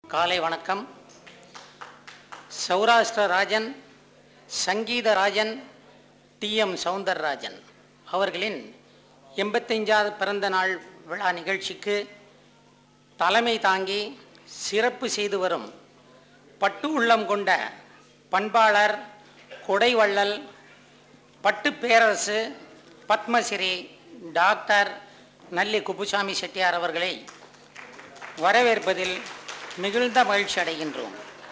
காலை வணக்கம் Saurashtra Rajan Sangeetharajan T M Soundararajan அவர்களின் எண்பத்தைஞ்சாவது பிறந்த நாள் விழா நிகழ்ச்சிக்கு தலைமை தாங்கி சிறப்பு செய்து வரும் பட்டு உள்ளம் கொண்ட பண்பாளர் கொடைவள்ளல் பட்டு பேரரசு பத்மஸ்ரீ டாக்டர் நல்லி குப்புசாமி செட்டியார் அவர்களை வரவேற்பதில் மிகுந்த மகிழ்ச்சி அடைகின்றோம்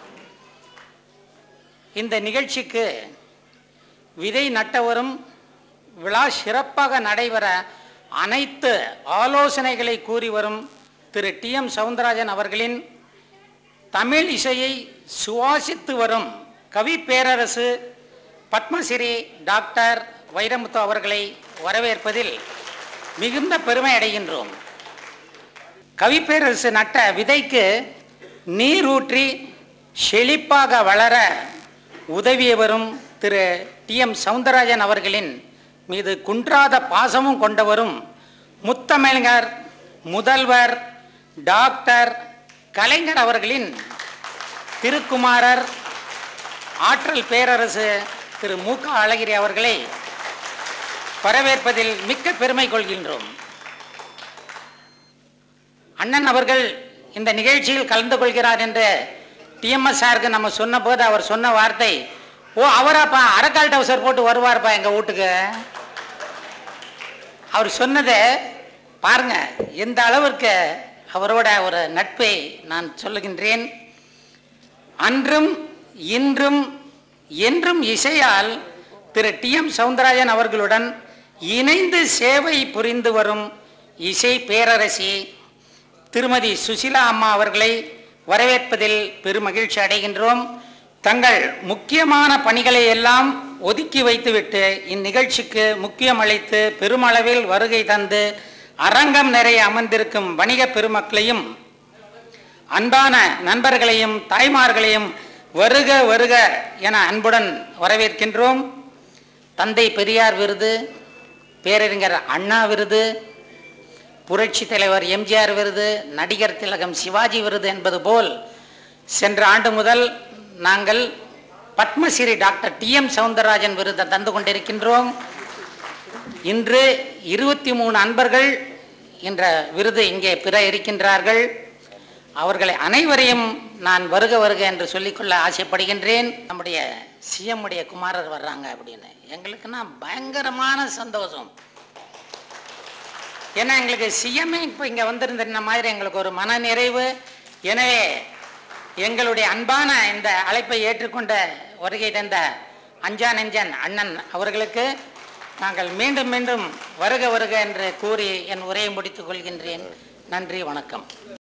இந்த நிகழ்ச்சிக்கு விதை நட்டவரும் விழா சிறப்பாக நடைபெற அனைத்து ஆலோசனைகளை கூறி வரும் திரு டி எம் சவுந்தரராஜன் அவர்களின் தமிழ் இசையை சுவாசித்து வரும் கவி பேரரசு பத்மஸ்ரீ டாக்டர் வைரமுத்து அவர்களை வரவேற்பதில் மிகுந்த பெருமை அடைகின்றோம் கவிப்பேரரசு நட்ட விதைக்கு நீரூற்றி செழிப்பாக வளர உதவியவரும் திரு டி எம் சவுந்தரராஜன் அவர்களின் மீது குன்றாத பாசமும் கொண்டவரும் முத்தமிழர் முதல்வர் டாக்டர் கலைஞர் அவர்களின் திருக்குமாரர் ஆற்றல் பேரரசு திரு மு க அழகிரி அவர்களை வரவேற்பதில் மிக்க பெருமை கொள்கின்றோம் அண்ணன் அவர்கள் இந்த நிகழ்ச்சியில் கலந்து கொள்கிறார் என்று டிஎம்எஸ் சாருக்கு நம்ம சொன்னபோது அவர் சொன்ன வார்த்தை ஓ அவராப்பா அரக்கால் டவுசர் போட்டு வருவார்ப்பா எங்க வீட்டுக்கு அவர் சொன்னதை பாருங்க எந்த அளவிற்கு அவரோட ஒரு நட்பை நான் சொல்லுகின்றேன் அன்றும் இன்றும் என்றும் இசையால் திரு டி எம் சவுந்தரராஜன் அவர்களுடன் இணைந்து சேவை புரிந்து வரும் இசை பேரரசி திருமதி சுசிலா அம்மா அவர்களை வரவேற்பதில் பெருமகிழ்ச்சி அடைகின்றோம் தங்கள் முக்கியமான பணிகளை எல்லாம் ஒதுக்கி வைத்துவிட்டு இந்நிகழ்ச்சிக்கு முக்கியம் அளித்து பெருமளவில் வருகை தந்து அரங்கம் நிறைய அமர்ந்திருக்கும் வணிக பெருமக்களையும் அன்பான நண்பர்களையும் தாய்மார்களையும் வருக வருக என அன்புடன் வரவேற்கின்றோம் தந்தை பெரியார் விருது பேரறிஞர் அண்ணா விருது புரட்சி தலைவர் எம்ஜிஆர் விருது நடிகர் திலகம் சிவாஜி விருது என்பது போல் சென்ற ஆண்டு முதல் நாங்கள் Padmashri doctor T M Soundararajan விருதை தந்து கொண்டிருக்கின்றோம் இன்று இருபத்தி மூணு அன்பர்கள் என்ற விருது இங்கே பிற இருக்கின்றார்கள் அவர்களை அனைவரையும் நான் வருக வருக என்று சொல்லிக்கொள்ள ஆசைப்படுகின்றேன் நம்முடைய சிஎம் உடைய குமாரர் வர்றாங்க அப்படின்னு எங்களுக்குன்னா பயங்கரமான சந்தோஷம் ஏன்னா எங்களுக்கு சிஎம்ஏ இப்போ இங்கே வந்திருந்த மாதிரி எங்களுக்கு ஒரு மன நிறைவு எனவே எங்களுடைய அன்பான இந்த அழைப்பை ஏற்றுக்கொண்ட வருகை தந்த அஞ்சா நெஞ்சன் அண்ணன் அவர்களுக்கு நாங்கள் மீண்டும் மீண்டும் வருக வருக என்று கூறி என் உரையை முடித்துக் கொள்கின்றேன் நன்றி வணக்கம்